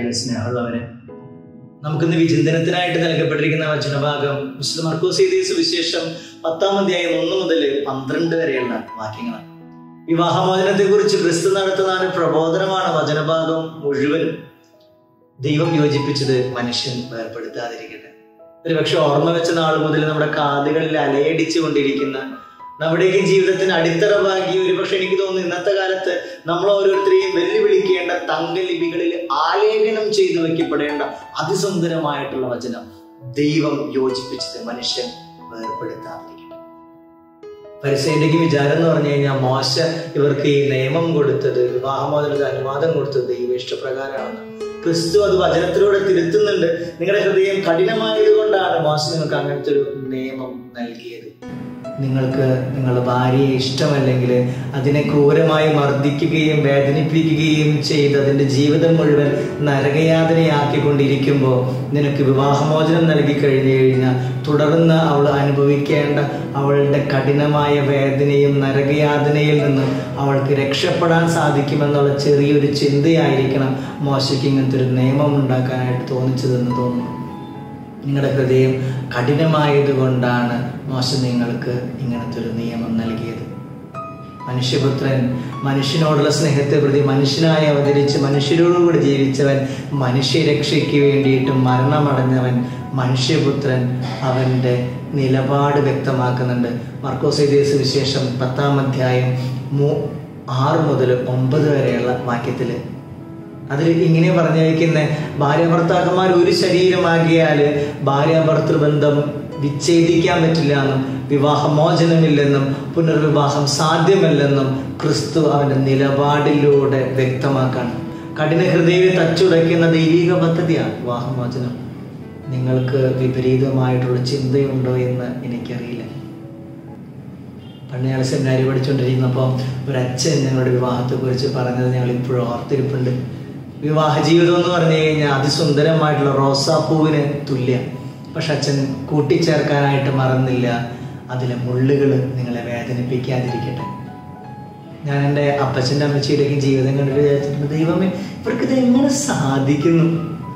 കാര്യത്തിൽ സ്നേഹമുള്ളവരെ നമുക്കിന്ന് വിചിന്തനത്തിനായിട്ട് നൽകപ്പെട്ടിരിക്കുന്ന വചനഭാഗം വിശുദ്ധ മർക്കോസ് എഴുതിയ സുവിശേഷം പത്താം അധ്യായം ഒന്ന് മുതൽ പന്ത്രണ്ട് വരെയുള്ള വാക്യങ്ങളാണ് വിവാഹമോചനത്തെ കുറിച്ച് ക്രിസ്തു നടത്തുന്ന ഒരു പ്രബോധനമാണ് വചനഭാഗം മുഴുവനും ദൈവം യോജിപ്പിച്ചത് മനുഷ്യൻ വേർപ്പെടുത്താതിരിക്കട്ടെ ഒരുപക്ഷെ ഓർമ്മ വെച്ച നാൾ മുതൽ നമ്മുടെ കാതുകളിൽ അലയടിച്ചു കൊണ്ടിരിക്കുന്ന നമ്മുടെയൊക്കെ ജീവിതത്തിന് അടിത്തറ പാകി ഒരുപക്ഷെ എനിക്ക് തോന്നുന്നു ഇന്നത്തെ കാലത്ത് നമ്മൾ ഓരോരുത്തരെയും വെല്ലുവിളിക്കേണ്ട തങ്കലിപികളിൽ ആലേഖനം ചെയ്തു വെക്കപ്പെടേണ്ട അതിസുന്ദരമായിട്ടുള്ള വചനം ദൈവം യോജിപ്പിച്ചത് മനുഷ്യൻ വേർപ്പെടുത്താതിരിക്കട്ടെ പരിസേന്റെക്ക് വിചാരം എന്ന് പറഞ്ഞു കഴിഞ്ഞാൽ മോശ ഇവർക്ക് ഈ നിയമം കൊടുത്തത് വിവാഹമോചനത്തിന് അനുവാദം കൊടുത്തത് ദൈവ ഇഷ്ടപ്രകാരമാണ് ക്രിസ്തു അത് വചനത്തിലൂടെ തിരുത്തുന്നുണ്ട് നിങ്ങളുടെ ഹൃദയം കഠിനമായത് കൊണ്ടാണ് മോശ നിങ്ങൾക്ക് അങ്ങനത്തെ ഒരു നിയമം നൽകിയത് നിങ്ങൾക്ക് നിങ്ങളുടെ ഭാര്യയെ ഇഷ്ടമല്ലെങ്കിൽ അതിനെ ക്രൂരമായി മർദ്ദിക്കുകയും വേദനിപ്പിക്കുകയും ചെയ്ത് അതിൻ്റെ ജീവിതം മുഴുവൻ നരകയാതനയാക്കിക്കൊണ്ടിരിക്കുമ്പോൾ നിനക്ക് വിവാഹമോചനം നൽകി കഴിഞ്ഞു കഴിഞ്ഞാൽ തുടർന്ന് അവൾ അനുഭവിക്കേണ്ട അവളുടെ കഠിനമായ വേദനയും നരകയാതനയിൽ നിന്ന് അവൾക്ക് രക്ഷപ്പെടാൻ സാധിക്കുമെന്നുള്ള ചെറിയൊരു ചിന്തയായിരിക്കണം മോശയ്ക്ക് ഇങ്ങനത്തെ ഒരു നിയമം ഉണ്ടാക്കാനായിട്ട് തോന്നിച്ചതെന്ന് തോന്നുന്നു നിങ്ങളുടെ ഹൃദയം കഠിനമായതുകൊണ്ടാണ് മോശ നിങ്ങൾക്ക് ഇങ്ങനത്തെ ഒരു നിയമം നൽകിയത് മനുഷ്യപുത്രൻ മനുഷ്യനോടുള്ള സ്നേഹത്തെ പ്രതി മനുഷ്യനായി അവതരിച്ച് മനുഷ്യരോടുകൂടി ജീവിച്ചവൻ മനുഷ്യരക്ഷയ്ക്ക് വേണ്ടിയിട്ട് മരണമടഞ്ഞവൻ മനുഷ്യപുത്രൻ അവൻ്റെ നിലപാട് വ്യക്തമാക്കുന്നുണ്ട് മർക്കോസ് എഴുതിയ സുവിശേഷം പത്താം അധ്യായം മൂ ആറ് മുതൽ ഒമ്പത് വരെയുള്ള വാക്യത്തിൽ അതിൽ ഇങ്ങനെ പറഞ്ഞു വയ്ക്കുന്ന ഭാര്യ ഭർത്താക്കന്മാർ ഒരു ശരീരമാകിയാൽ ഭാര്യ ഭർത്തൃബന്ധം വിച്ഛേദിക്കാൻ പറ്റില്ല എന്നും വിവാഹമോചനമില്ലെന്നും പുനർവിവാഹം സാധ്യമല്ലെന്നും ക്രിസ്തു അവന്റെ നിലപാടിലൂടെ വ്യക്തമാക്കാണ് കഠിന ഹൃദയം തച്ചുടയ്ക്കുന്ന ദൈവിക പദ്ധതിയാണ് വിവാഹമോചനം നിങ്ങൾക്ക് വിപരീതമായിട്ടുള്ള ചിന്തയുണ്ടോ എന്ന് എനിക്കറിയില്ല പണ്ട് ഞങ്ങൾ സെമിനാരി പഠിച്ചുകൊണ്ടിരിക്കുന്നപ്പോൾ ഒരച്ഛൻ ഞങ്ങളുടെ വിവാഹത്തെക്കുറിച്ച് പറഞ്ഞത് ഞങ്ങൾ ഇപ്പോഴും ഓർത്തിരിപ്പുണ്ട് വിവാഹ ജീവിതം എന്ന് പറഞ്ഞു കഴിഞ്ഞാൽ അതിസുന്ദരമായിട്ടുള്ള റോസാപ്പൂവിന് തുല്യം പക്ഷെ അച്ഛൻ കൂട്ടിച്ചേർക്കാനായിട്ട് മറന്നില്ല അതിലെ മുള്ളുകൾ നിങ്ങളെ വേദനിപ്പിക്കാതിരിക്കട്ടെ ഞാൻ എൻ്റെ അപ്പച്ചൻ്റെ അമ്മച്ചിയുടെയൊക്കെ ജീവിതം കണ്ടിട്ട് വിചാരിച്ചിട്ടുണ്ട് ദൈവമേ ഇവർക്ക് ഇത് എങ്ങനെ സാധിക്കുന്നു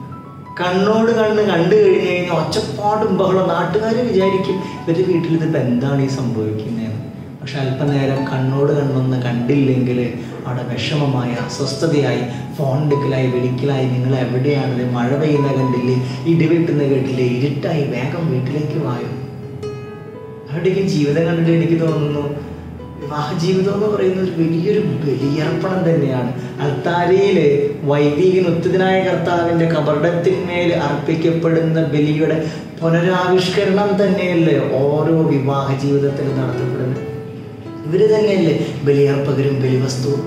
കണ്ണോട് കണ്ണ് കണ്ടു കഴിഞ്ഞു കഴിഞ്ഞാൽ ഒച്ചപ്പാടും ബഹളം നാട്ടുകാർ വിചാരിക്കും ഇവരുടെ വീട്ടിൽ ഇതിപ്പോൾ എന്താണ് ഈ സംഭവിക്കുന്നതെന്ന് പക്ഷെ അല്പനേരം കണ്ണോട് കണ്ണൊന്ന് കണ്ടില്ലെങ്കിൽ അവിടെ വിഷമമായി അസ്വസ്ഥതയായി ഫോൺ എടുക്കലായി വിളിക്കലായി നിങ്ങൾ എവിടെയാണത് മഴ പെയ്യുന്ന കണ്ടില്ലേ ഇടിവെട്ടുന്ന കേട്ടില്ലേ ഇരുട്ടായി വേഗം വീട്ടിലേക്ക് വായോ അവരുടെയൊക്കെ ജീവിതം കണ്ടിട്ട് എനിക്ക് തോന്നുന്നു വിവാഹ ജീവിതം എന്ന് പറയുന്നത് ഒരു വലിയൊരു ബലിയർപ്പണം തന്നെയാണ് അൽത്താരയില് വൈദികൻ ഉത്തിതനായ കർത്താവിന്റെ കബർഡത്തിന്മേൽ അർപ്പിക്കപ്പെടുന്ന ബലിയുടെ പുനരാവിഷ്കരണം തന്നെയല്ലേ ഓരോ വിവാഹ ജീവിതത്തിലും നടത്തപ്പെടുന്നത് ഇവര് തന്നെയല്ലേ ബലിയർപ്പകരും ബലിവസ്തുവും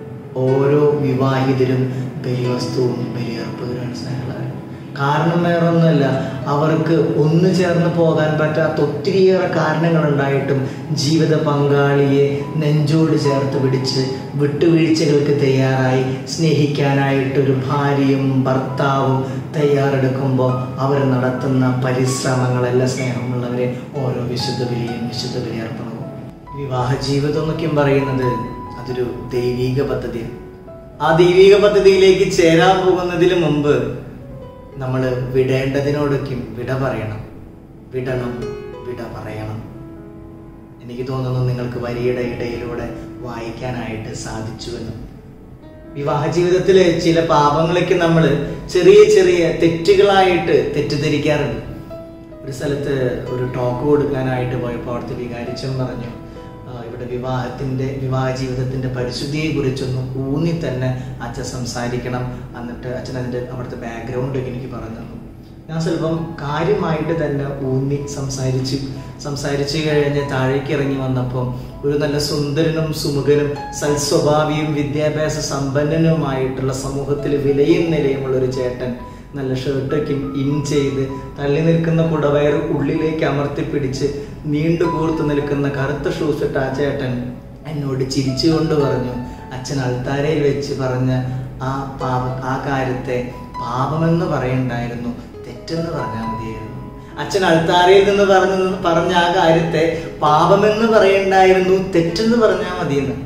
ഓരോ വിവാഹിതരും ബലിവസ്തുവും ബലിയർപ്പകരാണ് സ്നേഹമുള്ളവർ കാരണം വേറൊന്നുമല്ല അവർക്ക് ഒന്നു ചേർന്ന് പോകാൻ പറ്റാത്ത ഒത്തിരിയേറെ കാരണങ്ങളുണ്ടായിട്ടും ജീവിത പങ്കാളിയെ നെഞ്ചോട് ചേർത്ത് പിടിച്ച് വിട്ടുവീഴ്ചകൾക്ക് തയ്യാറായി സ്നേഹിക്കാനായിട്ടൊരു ഭാര്യയും ഭർത്താവും തയ്യാറെടുക്കുമ്പോൾ അവർ നടത്തുന്ന പരിശ്രമങ്ങളല്ല സ്നേഹമുള്ളവരെ ഓരോ വിശുദ്ധ ബലിയും വിശുദ്ധ ബലിയർപ്പണവും വിവാഹ ജീവിതം എന്നൊക്കെയും പറയുന്നത് അതൊരു ദൈവീക പദ്ധതിയാണ് ആ ദൈവീക പദ്ധതിയിലേക്ക് ചേരാൻ പോകുന്നതിന് മുമ്പ് നമ്മൾ വിടേണ്ടതിനോടൊക്കെയും വിട പറയണം വിടണം വിട പറയണം എനിക്ക് തോന്നുന്നു നിങ്ങൾക്ക് വരിയുടെ ഇടയിലൂടെ വായിക്കാനായിട്ട് സാധിച്ചുവെന്ന് വിവാഹ ജീവിതത്തിലെ ചില പാപങ്ങളൊക്കെ നമ്മൾ ചെറിയ ചെറിയ തെറ്റുകളായിട്ട് തെറ്റിദ്ധരിക്കാറുണ്ട് ഒരു സ്ഥലത്ത് ഒരു ടോക്ക് കൊടുക്കാനായിട്ട് പോയപ്പോൾ അവിടുത്തെ വികാരിച്ചൻ പറഞ്ഞു "ആ, ഇവിടെ വിവാഹത്തിന്റെ വിവാഹ ജീവിതത്തിന്റെ പരിശുദ്ധിയെ കുറിച്ചൊന്ന് ഊന്നി തന്നെ അച്ഛൻ സംസാരിക്കണം എന്നിട്ട് അച്ഛൻ അതിന്റെ അവിടുത്തെ ബാക്ക്ഗ്രൗണ്ട് ഒക്കെ എനിക്ക് പറഞ്ഞു തന്നു ഞാൻ സ്വല്പം കാര്യമായിട്ട് തന്നെ ഊന്നി സംസാരിച്ചു സംസാരിച്ചു കഴിഞ്ഞ് താഴേക്ക് ഇറങ്ങി വന്നപ്പോൾ ഒരു നല്ല സുന്ദരനും സുമുഖനും സൽസ്വഭാവിയും വിദ്യാഭ്യാസ സമ്പന്നനുമായിട്ടുള്ള സമൂഹത്തിൽ വിലയും നിലയുമുള്ള ഒരു ചേട്ടൻ നല്ല ഷർട്ടൊക്കെ ഇൻ ചെയ്ത് തള്ളി നിൽക്കുന്ന കുടവയർ ഉള്ളിലേക്ക് അമർത്തി പിടിച്ച് നീണ്ടു കൂർത്ത് നിൽക്കുന്ന കറുത്ത ഷൂസ് ഇട്ട ആ ചേട്ടൻ എന്നോട് ചിരിച്ചുകൊണ്ട് പറഞ്ഞു അച്ഛൻ അൾത്താരയിൽ വെച്ച് പറഞ്ഞ ആ പാപ ആ കാര്യത്തെ പാപമെന്ന് പറയണ്ടായിരുന്നു തെറ്റെന്ന് പറഞ്ഞാൽ മതിയായിരുന്നു അച്ഛൻ അൾത്താരയിൽ നിന്ന് പറഞ്ഞു പറഞ്ഞ ആ കാര്യത്തെ പാപമെന്ന് പറയണ്ടായിരുന്നു തെറ്റെന്ന് പറഞ്ഞാൽ മതിയെന്ന്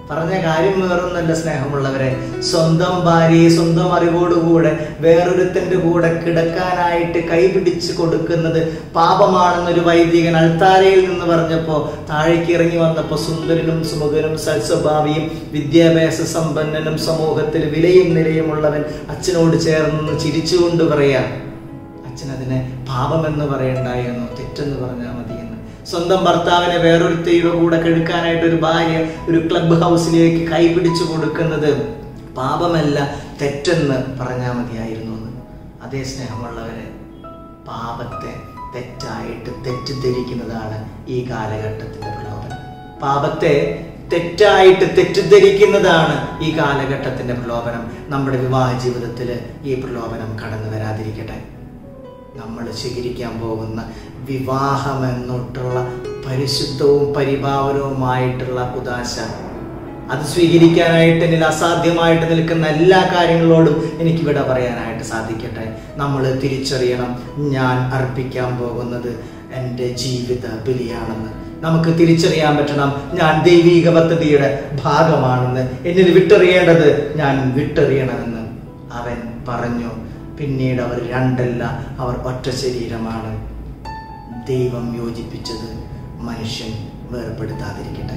പറഞ്ഞ കാര്യം വേറൊന്നല്ല സ്നേഹമുള്ളവരെ സ്വന്തം ഭാര്യയെ സ്വന്തം അറിവോടുകൂടെ വേറൊരുത്തന്റെ കൂടെ കിടക്കാനായിട്ട് കൈപിടിച്ച് കൊടുക്കുന്നത് പാപമാണെന്നൊരു വൈദികൻ അൾത്താരയിൽ നിന്ന് പറഞ്ഞപ്പോൾ താഴേക്ക് ഇറങ്ങി വന്നപ്പോൾ സുന്ദരനും സുമുഖനും സൽസ്വഭാവിയും വിദ്യാഭ്യാസ സമ്പന്നനും സമൂഹത്തിൽ വിലയും നിലയുമുള്ളവൻ അച്ഛനോട് ചേർന്ന് ചിരിച്ചുകൊണ്ട് പറയാ അച്ഛൻ അതിനെ പാപമെന്ന് പറയണ്ടായിരുന്നു തെറ്റെന്ന് പറഞ്ഞാൽ മതിയെന്ന് സ്വന്തം ഭർത്താവിനെ വേറൊരുത്തയുടെ കൂടെ കെടുക്കാനായിട്ട് ഒരു ഭാര്യ ഒരു ക്ലബ് ഹൗസിലേക്ക് കൈപിടിച്ചു കൊടുക്കുന്നത് പാപമല്ല തെറ്റെന്ന് പറഞ്ഞാൽ മതിയായിരുന്നു എന്ന് അതേ സ്നേഹമുള്ളവരെ പാപത്തെ തെറ്റായിട്ട് തെറ്റിദ്ധരിക്കുന്നതാണ് ഈ കാലഘട്ടത്തിന്റെ പ്രലോഭനം പാപത്തെ തെറ്റായിട്ട് തെറ്റിദ്ധരിക്കുന്നതാണ് ഈ കാലഘട്ടത്തിന്റെ പ്രലോഭനം നമ്മുടെ വിവാഹ ജീവിതത്തിൽ ഈ പ്രലോഭനം കടന്നു വരാതിരിക്കട്ടെ നമ്മൾ സ്വീകരിക്കാൻ പോകുന്ന വിവാഹം എന്നിട്ടുള്ള പരിശുദ്ധവും പരിഭാവനവുമായിട്ടുള്ള ഉദാശ അത് സ്വീകരിക്കാനായിട്ട് എന്നിൽ അസാധ്യമായിട്ട് നിൽക്കുന്ന എല്ലാ കാര്യങ്ങളോടും എനിക്കിവിടെ പറയാനായിട്ട് സാധിക്കട്ടെ നമ്മൾ തിരിച്ചറിയണം ഞാൻ അർപ്പിക്കാൻ പോകുന്നത് എൻ്റെ ജീവിത ബലിയാണെന്ന് നമുക്ക് തിരിച്ചറിയാൻ പറ്റണം ഞാൻ ദൈവീക പദ്ധതിയുടെ ഭാഗമാണെന്ന് എന്നിൽ വിട്ടെറിയേണ്ടത് ഞാൻ വിട്ടെറിയണമെന്ന് അവൻ പറഞ്ഞു പിന്നീട് അവർ രണ്ടല്ല അവർ ഒറ്റ ശരീരമാണ് ദൈവം യോജിപ്പിച്ചത് മനുഷ്യൻ വേർപെടുത്താതിരിക്കട്ടെ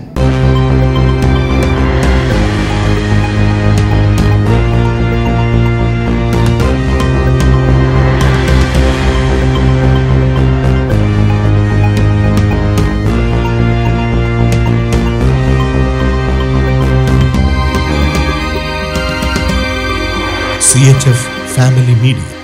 CHF Family Media.